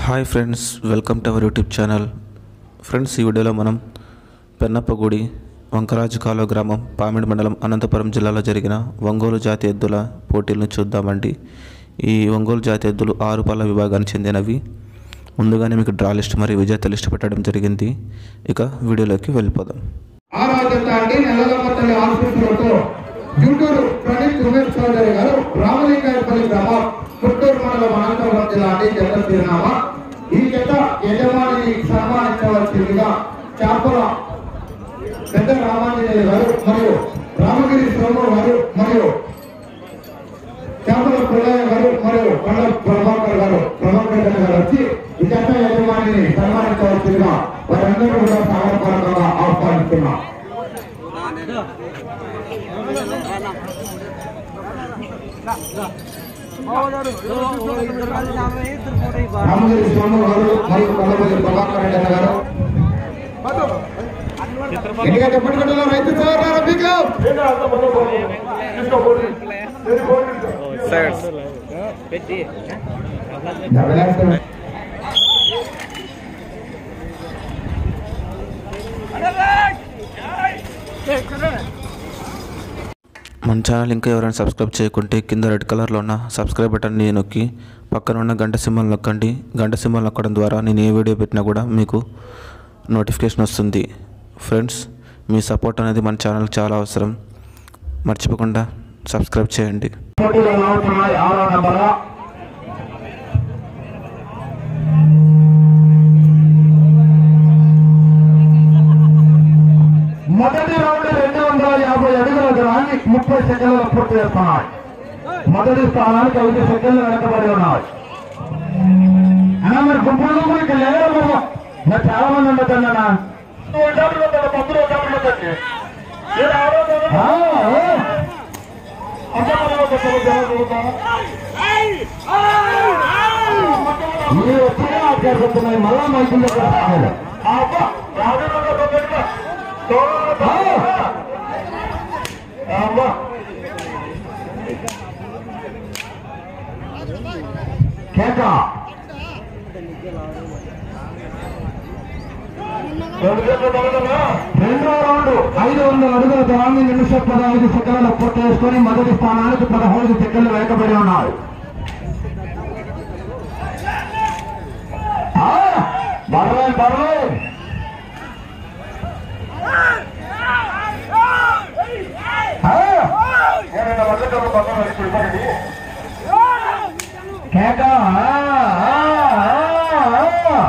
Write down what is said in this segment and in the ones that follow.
Hi friends welcome to our YouTube channel friends ఈ వీడియోలో మనం పెన్నప్పగుడి వంకరాజు కాలువ గ్రామం పామిడి మండలం అనంతపురం జిల్లాలో జరిగిన ఒంగోలు జాతి ఎద్దుల పోటీలను చూద్దామండి ఈ ఒంగోలు జాతి ఎద్దులు ఆరు పళ్ళ విభాగానికి చెందినవి ముందుగానే మీకు డ్రా లిస్ట్ మరియు విజేత లిస్ట్ పెట్టడం జరిగింది ఇక వీడియోలోకి వెళ్ళిపోదాం ఆరాధ్యత అండి నెల్లదమ్మతల్లి ఆసుపత్రితో గుంటూరు ప్రణీత్ ఉమేష్ చౌదరి గారు రామలింగాయపల్లి గ్రామం పుట్టూరు మండలం అనంతపురం జిల్లా అండి జత చిరునామా ఈ జత యజమానిని సన్మానించవలసిందిగా చాపల పెద్ద రామాంజనేయ గారు మరియు రామగిరి సోము గారు మరియు చేపల పుల్లయ్య గారు మరియు కొండ ప్రభాకర్ గారు ప్రభాకర్ గారు వచ్చి ఈ జత యజమానిని సన్మానించవలసిందిగా వారందరూ కూడా సాగరపరంగా ఆహ్వానిస్తున్నాం రామగిరి సోము గారు మరియు కొండపల్లి ప్రభాకర్ రెడ్డి గారు గట్టిగా చెప్పండి కొట్టాలి, రైతు సోదరులారా, మీకు ధన్యవాదాలు. మన ఛానల్ ఇంకా ఎవరైనా సబ్స్క్రైబ్ చేయకుంటే కింద రెడ్ కలర్లో ఉన్న సబ్స్క్రైబ్ బటన్ని నొక్కి పక్కన ఉన్న గంట సింబల్ నొక్కండి గంట సింబల్ నొక్కడం ద్వారా నేను ఏ వీడియో పెట్టినా కూడా మీకు నోటిఫికేషన్ వస్తుంది ఫ్రెండ్స్ మీ సపోర్ట్ అనేది మన ఛానల్కి చాలా అవసరం మర్చిపోకుండా సబ్స్క్రైబ్ చేయండి పోటీలో అవుతున్నాయి ఆరో నెంబర్ మొదటి రౌండ్ రెండు వందల యాభై అడుగుల దూరాన్ని ముప్పై సెకండ్లలో పూర్తి చేస్తున్నాయి మొదటి స్థానానికి ఐదు సెకండ్లు వెనకబడి ఉన్నాయి అన్నా మరి గుంపులు గుంపులకి లేరు బాబు మరి చాలా మంది ఉండొద్దన్నా ఆ, ఆ. మీరు వచ్చినా అభ్యర్థిస్తున్నాయి మళ్ళా మైకుల దగ్గర రావాలి. అమ్మా. కేక రెండో రౌండ్ ఐదు వందల అడుగుల దూరాన్ని నిమిష పదహైదు సెకండ్ల పూర్తి చేసుకుని మొదటి స్థానానికి పదహైదు సెకండ్లు వెనకబడి ఉన్నాయి ఆ, బర్రే బర్రే ఆ, కేక ఆ, ఆ, ఆ, ఆ.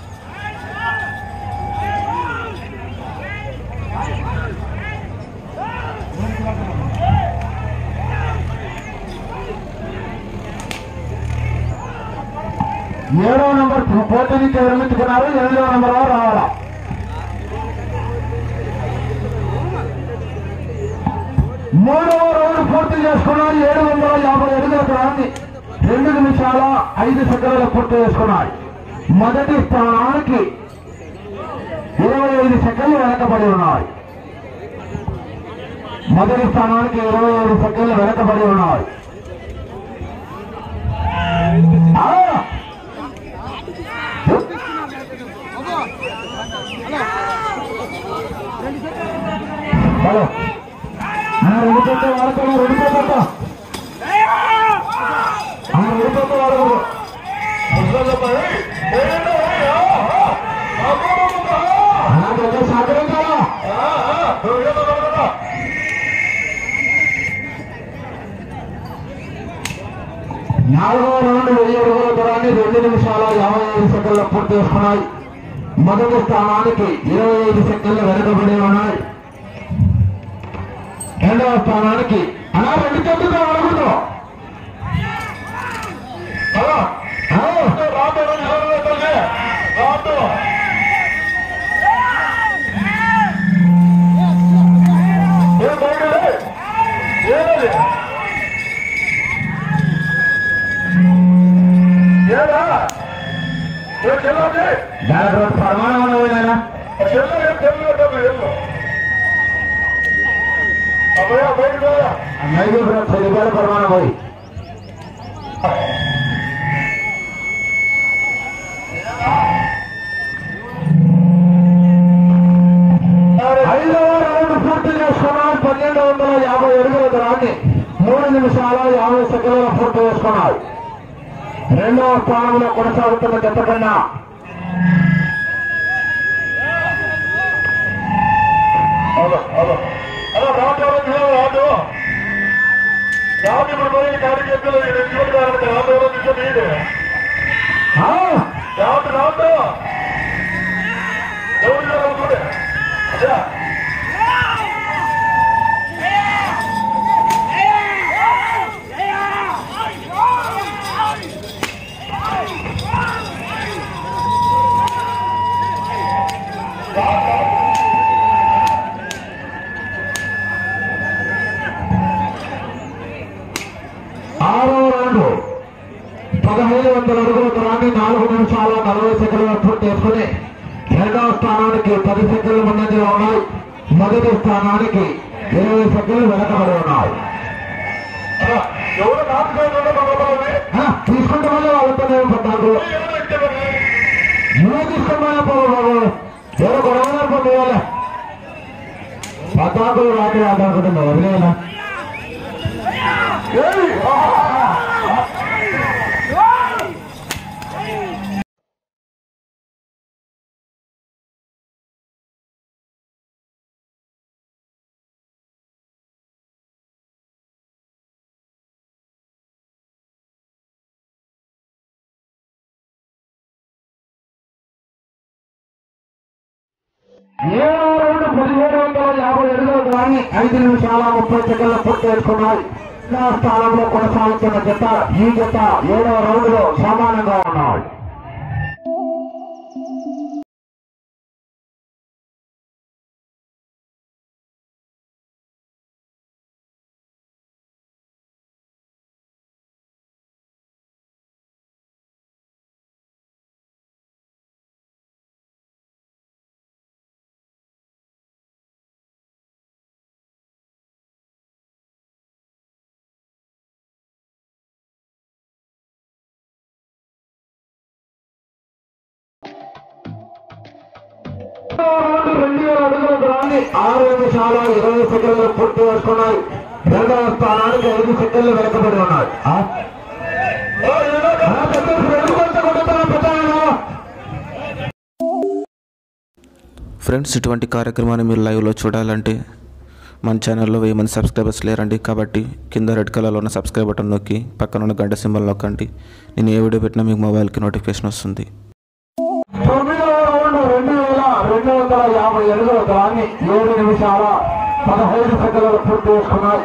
ఏడో నంబర్ పోటీ నుంచి విరమించుకున్నారు ఎనిమిదవ నంబర్ వారు రావాలా మూడవ రౌండ్ పూర్తి చేసుకున్నారు ఏడు వందల యాభై అడుగుల దూరాన్ని రెండు నిమిషాల ఐదు సెకండ్లు పూర్తి చేసుకున్నాయి మొదటి స్థానానికి ఇరవై ఐదు సెకండ్లు వెనకబడి ఉన్నాయి మొదటి స్థానానికి ఇరవై ఐదు సెకండ్లు వెనకబడి ఉన్నాయి ఆ! హలో ఆ రెండు పెద్ద వాడుతున్నా రెండు పెద్ద ఆ రెండు పెద్ద వాడకూడదు అలాగే సాగరం కదా నాలుగవ రౌండ్ వెయ్యి అడుగుల దూరాన్ని రెండు నిమిషాల యాభై ఐదు సెకండ్లు పూర్తి చేసుకున్నాయి మొదటి స్థానానికి ఇరవై ఐదు సెకండ్లు వెనుకబడి ఉన్నాయి రెండవ స్థానానికి అలా రెండు చేతులతో అడగదు దాని ప్రమాణం పోయినా నైదు రూపాయల ప్రమాణం పోయి పన్నెండు వందల యాభై అడుగుల దూరాన్ని మూడు నిమిషాల యాభై సెకండ్ల పూర్తి చేసుకున్నాయి రెండవ స్థానంలో కొనసాగుతున్న జత కన్నా హలో హలో హలో రావట్లేదు రాదు రాదు ఇప్పుడు పోయి కాడికి ఎత్తులు ఎత్తులు రావట్లేదు రాదు తీసుకొని రావద్దు రావద్దు ఎవరు జరుగుతుంది అదే ఆరో రౌండ్ పదహైదు వందల అడుగుల దూరాన్ని నాలుగు నిమిషాల నలభై సెకండ్ల పూర్తి చేసుకుని రెండవ స్థానానికి పది సెకండ్లు ముందంజలో ఉన్నాయి మొదటి స్థానానికి ఇరవై సెకండ్లు వెనకబడి ఉన్నాయి తీసుకుంటే మళ్ళీ వాళ్ళతోనే పడ్డారు నువ్వే తీసుకోమని బాబు ఎవరు గొడవ పోవాలి పద్నాలుగు రాత్రి ఆడాడుకుంటున్నావు వదిలేనా ఏడో రౌండ్ పదిహేడు వందల యాభై అడుగుల దూరాన్ని ఐదు నిమిషాల ముప్పై సెకండ్ల పూర్తి చేసుకున్నాయి నా స్థానంలో కొనసాగుతున్న జత ఈ జత ఏడవ రౌండ్ లో సమానంగా ఉన్నాయి రౌండ్ రెండు వేల అడుగుల దూరాన్ని ఆరు నిమిషాల ఇరవై సెకండ్లు పూర్తి చేసుకున్నాయి రెండవ స్థానానికి ఐదు సెకండ్లు వెనకబడి ఉన్నాయి ఆ? ఆ, పెద్ద రెండు కొంత కొడుతున్నా పెద్ద ఆయన. ఫ్రెండ్స్ ఇటువంటి కార్యక్రమాన్ని మీరు లైవ్లో చూడాలంటే మన ఛానల్లో వెయ్యి మంది సబ్స్క్రైబర్స్ లేరండి కాబట్టి కింద రెడ్ కలర్లో ఉన్న సబ్స్క్రైబ్ బటన్ నొక్కి పక్కన ఉన్న గంట సింబల్ నొక్కండి నేను ఏ వీడియో పెట్టినా మీకు మొబైల్కి నోటిఫికేషన్ వస్తుంది తొమ్మిదవ రౌండ్ రెండు వేల రెండు వందల యాభై అడుగుల దూరాన్ని ఏడు నిమిషాల పదహైదు సెకండ్లు పూర్తి చేసుకున్నాయి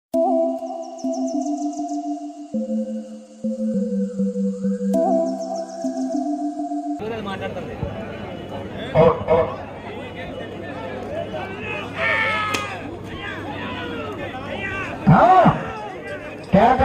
ఆ, కేక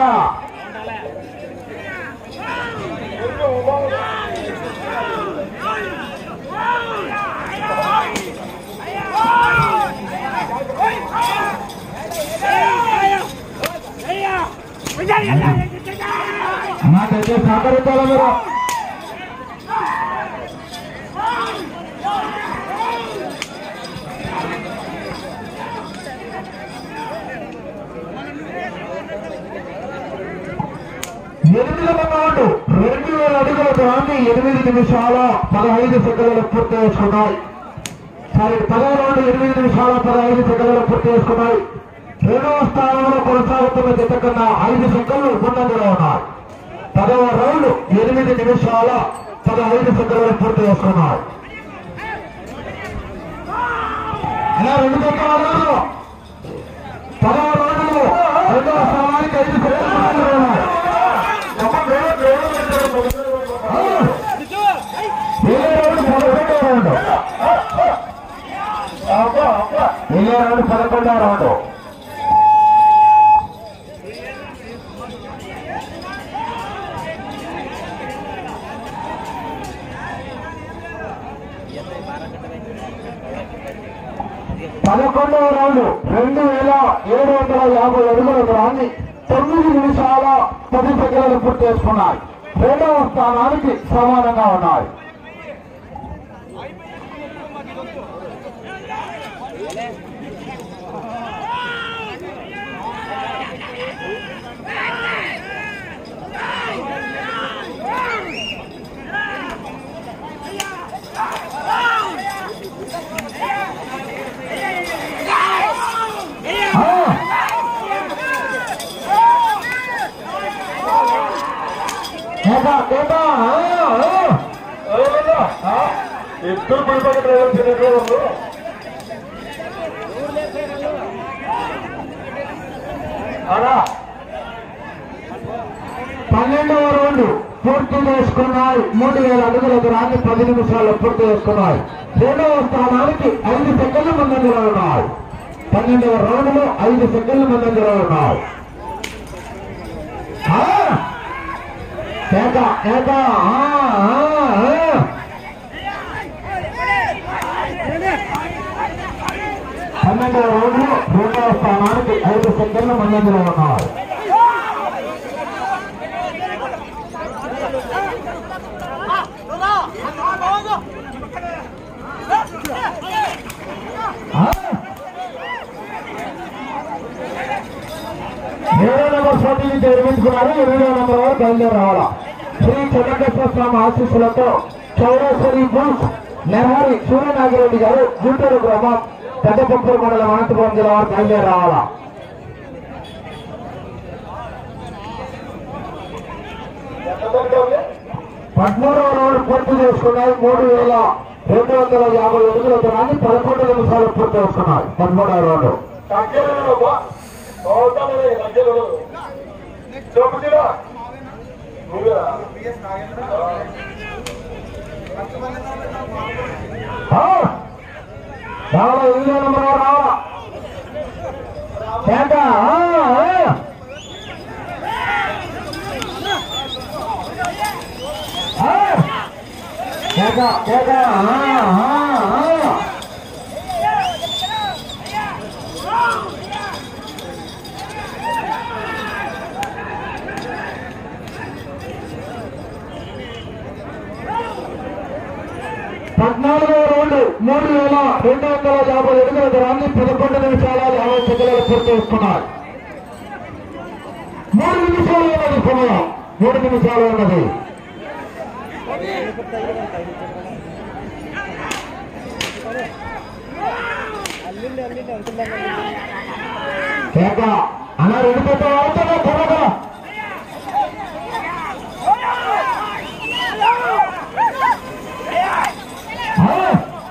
నాకైతే సహకరించాలి మీరు ఎనిమిదవ రౌండ్ రెండు వేల అడుగుల దూరాన్ని ఎనిమిది నిమిషాల పదహైదు సెకండ్లు పూర్తి చేసుకున్నాయి సరే పదవ రౌండ్ ఎనిమిది నిమిషాల పదహైదు సెకండ్లు పూర్తి చేసుకున్నాయి రెండవ స్థానంలో కొనసాగుతున్న జత కన్నా ఐదు సెకండ్లు ముందంజలో ఉన్నాయి పదవ రౌండ్ ఎనిమిది నిమిషాల పదహైదు సెకండ్లు పూర్తి చేసుకున్నాయి అలా రెండు జతలు పదవ రౌండ్లో రెండవ స్థానానికి ఐదు సెకండ్లు ముందంజలో ఉన్నాయి వేరే రౌండ్ పదకొండవ రౌండ్ వేరే రౌండ్ పదకొండవ రౌండ్ పదకొండవ రౌండ్ రెండు వేల ఏడు వందల యాభై అడుగుల దూరాన్ని తొమ్మిది నిమిషాల పది సెకండ్లు పూర్తి చేసుకున్నాయి రెండవ స్థానానికి సమానంగా ఉన్నాయి కేక కేక ఇద్దరు పడిపోయి డ్రైవర్ తినేటోళ్ళు అలా పన్నెండవ రౌండ్ పూర్తి చేసుకున్నాయి మూడు వేల అడుగుల దూరాన్ని పది నిమిషాలు పూర్తి చేసుకున్నాయి రెండవ స్థానానికి ఐదు సెకండ్లు ముందంజలో ఉన్నాయి పన్నెండవ రౌండ్ లో ఐదు సెకండ్లు ముందంజలో ఉన్నాయి ఆ! కేక కేక ఆ, ఆ, ఆ. పన్నెండవ రౌండ్ లో రెండవ స్థానానికి ఐదు సెకండ్లు ముందంజలో ఉన్నాయి ఏడో నెంబర్ పోటీ నుంచి నిర్మించుకున్నారు ఎనిమిదో నెంబర్ వరకు బయలుదేరి రావాలా శ్రీ చెన్నకేశ్వర స్వామి ఆశీస్సులతో చౌడేశ్వరి బుల్స్ నెహరి సూర్యనాగిరెడ్డి గారు గుంటూరు గ్రామం పెద్దపప్పూరు మండలం అనంతపురం జిల్లా వారు బయలుదేరి రావాలా పదమూడవ రౌండ్ పూర్తి చేసుకున్నాయి మూడు వేల రెండు వందల యాభై అడుగుల దూరాన్ని పదకొండు నిమిషాలు పూర్తి చేసుకున్నాయి పదమూడవ రౌండ్ తగ్గలేదు అవుతానే తగ్గలేదు చెప్పుతున్నా నువ్వే రావాలా ఎనిమిదో నెంబర్ వారు రావాలా కేక, ఆ, ఆ. ఆ. కేక, కేక, ఆ, ఆ, ఆ. పద్నాలుగో రౌండ్ మూడు వేల రెండు వందల యాభై అడుగుల దూరాన్ని పదకొండు నిమిషాల యాభై సెకండ్లు పూర్తి చేసుకున్నారు మూడు నిమిషాలు ఉన్నది సమయం మూడు నిమిషాలు ఉన్నది కేక అలా రెండు పెద్ద అవుతుందా త్వరగా ఆ.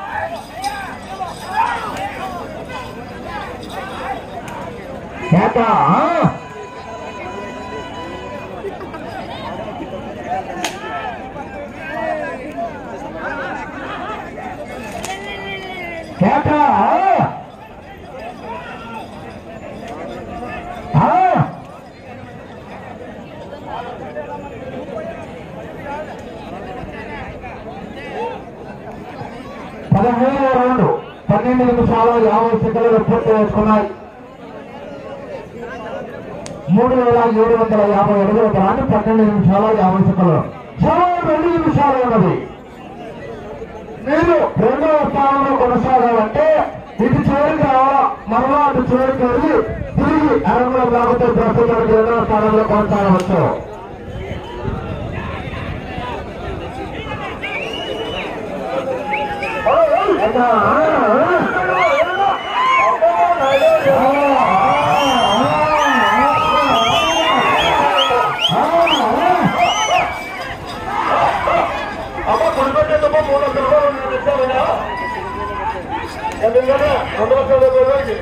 కేక ఆ. కేక ఆ. ఆ. పదమూడవ రౌండ్ పన్నెండు నిమిషాల యాభై సెకండ్లు పూర్తి చేసుకున్నాయి మూడు వేల ఏడు వందల యాభై అడుగుల దూరాన్ని పన్నెండు నిమిషాల యాభై సెకండ్లు సమయం రెండు నిమిషాలు ఉన్నది మీరు రెండవ స్థానంలో కొనసాగాలంటే ఇటు చివరికి రావాలా మరలా అటు చివరికి వెళ్ళి తిరిగి అరంగుల లేకపోతే ప్రస్తుతం రెండవ స్థానంలో కొనసాగవచ్చు అన్నా, ఆ, అమ్మ కుడిపెట్టేటప్పుడు మూడు వందల రూపాయలు నేను ఇస్తాను ఎందుకంటే రెండు లక్షల డెబ్బై వేలకి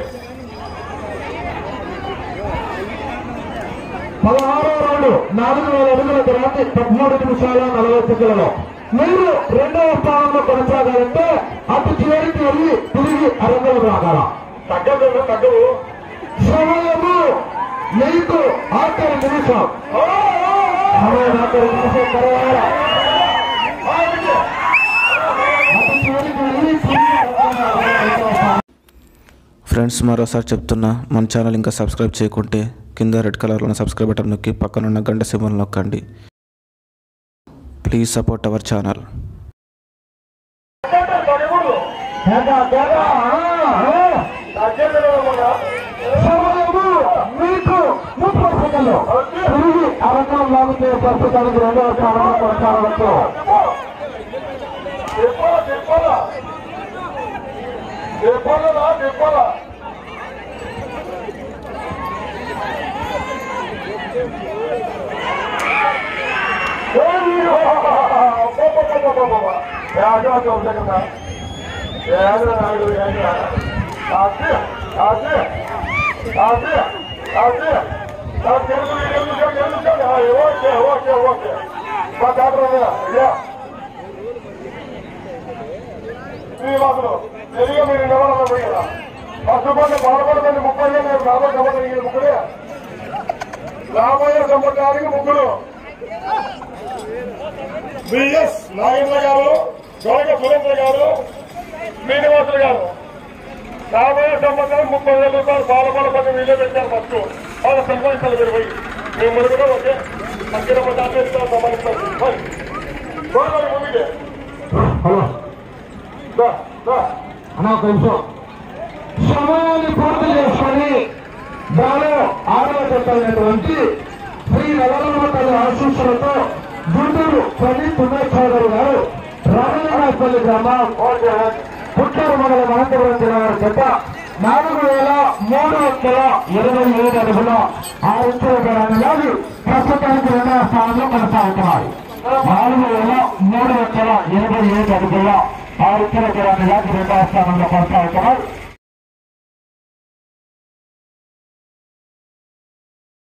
పదహారో రౌండ్ నాలుగు వేల అడుగుల దూరాన్ని పదమూడు నిమిషాల నలభై సెకండ్లలో మీరు రెండవ స్థానంలో కొనసాగాలంటే అటు చివరికి వెళ్ళి తిరిగి అరంగం రాగాల తగ్గదు తగ్గదు సమయము మీకు ఆఖరి నిమిషం సమయం ఆఖరి నిమిషం తర్వాత అటు చివరికి వెళ్ళి తిరిగి అరంగం రాగాల. ఫ్రెండ్స్ మరోసారి చెప్తున్నా మన ఛానల్ ఇంకా సబ్స్క్రైబ్ చేయకుంటే కింద రెడ్ కలర్లో సబ్స్క్రైబ్ బటన్ నొక్కి పక్కనున్న గంట సింబల్ నొక్కండి ప్లీజ్ సపోర్ట్ అవర్ ఛానల్ తగ్గకూడదు కేక, కేక, ఆ, ఆ. తగ్గలేదు సమయము మీకు ముప్పై సెకండ్లు తిరిగి అరంగం లాగితే ప్రస్తుతానికి రెండవ స్థానంలో కొనసాగవచ్చు చెప్పాలా చెప్పాలా చెప్పాలా చెప్పాలా ఏడు బాబా యాదో చూడకుండా ఏదో నాడు ఏదో ఆసి ఆసి ఆసి ఆసి ఆ Telugu Telugu Telugu okay okay okay మా డాక్టర్ యా శ్రీనివాసులు తెలుగు మీరు నిలబడాలి పోయినా పసుపండి బాధపడదండి ముప్పై ఏళ్ళు రాబోయే సంవత్సరం ముగ్గురే రాబోయే సంవత్సరానికి ముగ్గురు బిఎస్ నాగేంద్ర గారు గొడక సురేంద్ర గారు శ్రీనివాసులు గారు రాబోయే సంవత్సరం ముప్పై వేల రూపాయలు పాలపాల పని వీళ్ళే పెట్టారు ఫస్ట్ వాళ్ళ సంపాదించాలి మీరు పోయి మేము మురుగులో ఓకే అక్కడ దాచేస్తాం సంబంధించాలి గోదావరి ముందుకే హలో దా దా అన్న ఒక నిమిషం సమయాన్ని పూర్తి చేసుకొని దానిలో ఆరోగ్యమైనటువంటి శ్రీ నవరమ్మ తల్లి ఆశీస్సులతో గుంటూరు ప్రదీప్ ఉమేష్ చౌదరి గారు రామలింగాపల్లి గ్రామం ఓకే పుట్టూరు మండలం అనంతపురం జిల్లా వారి చెత్త నాలుగు వేల మూడు వందల ఇరవై ఏడు అడుగుల ఆరు ఇంచుల గణాలు ప్రస్తుతానికి రెండవ స్థానంలో కొనసాగుతున్నాయి నాలుగు వేల మూడు వందల ఇరవై ఏడు అడుగుల ఆరు ఇంచుల గణాలు రెండవ స్థానంలో కొనసాగుతున్నాయి